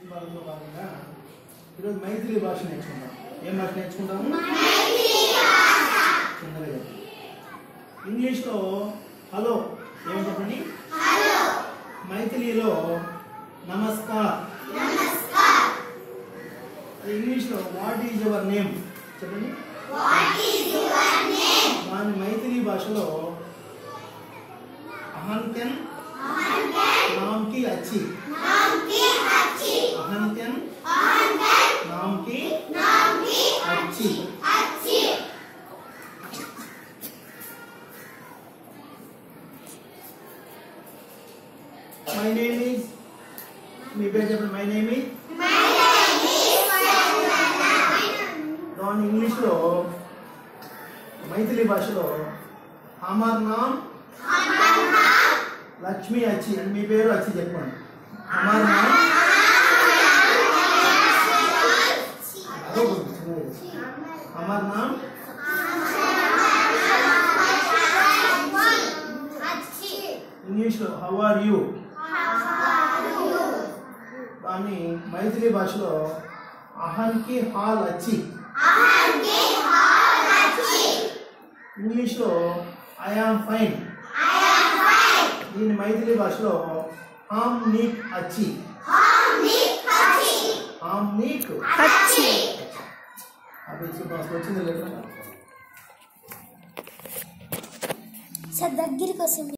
భారత్లో భాగంగా ఈరోజు మైథిలి భాష నేర్చుకుందాం ఏం భాష నేర్చుకుందాము చిన్నగా చెప్పు. ఇంగ్లీష్లో హలో ఏం చెప్పండి మైథిలిలో నమస్కార్ అది ఇంగ్లీష్లో వాట్ ఈజ్ యువర్ నేమ్ చెప్పండి దాని మైథిలి భాషలో అహంకెన్ నామ్కి అచ్చి అహంకెన్ నామ్కి అచ్చి మై నేమ్ ఈజ్ మీ పేరు చెప్పండి మై నేమ్ ఈజ్ దాని ఇంగ్లీష్లో మైథిలి భాషలో అమర్ నామ్ లక్ష్మి అచ్చి అని మీ పేరు అచ్చి చెప్పండి అమర్ నామ్ అదో కొంచెం చిన్నగా చెప్పు. అమర్ నామ్ ఇంగ్లీష్లో హౌ ఆర్ యూ దాన్ని మైథిలి భాషలో అహన్కి హాల్ అచ్చి ఇంగ్లీష్లో ఐ ఆమ్ ఫైన్ దీని మైథిలి భాషలో హామ్ నీక్ అచ్చి హామ్ నీక్ అది వచ్చింది లేదా సార్ దగ్గరికి వస్తుంది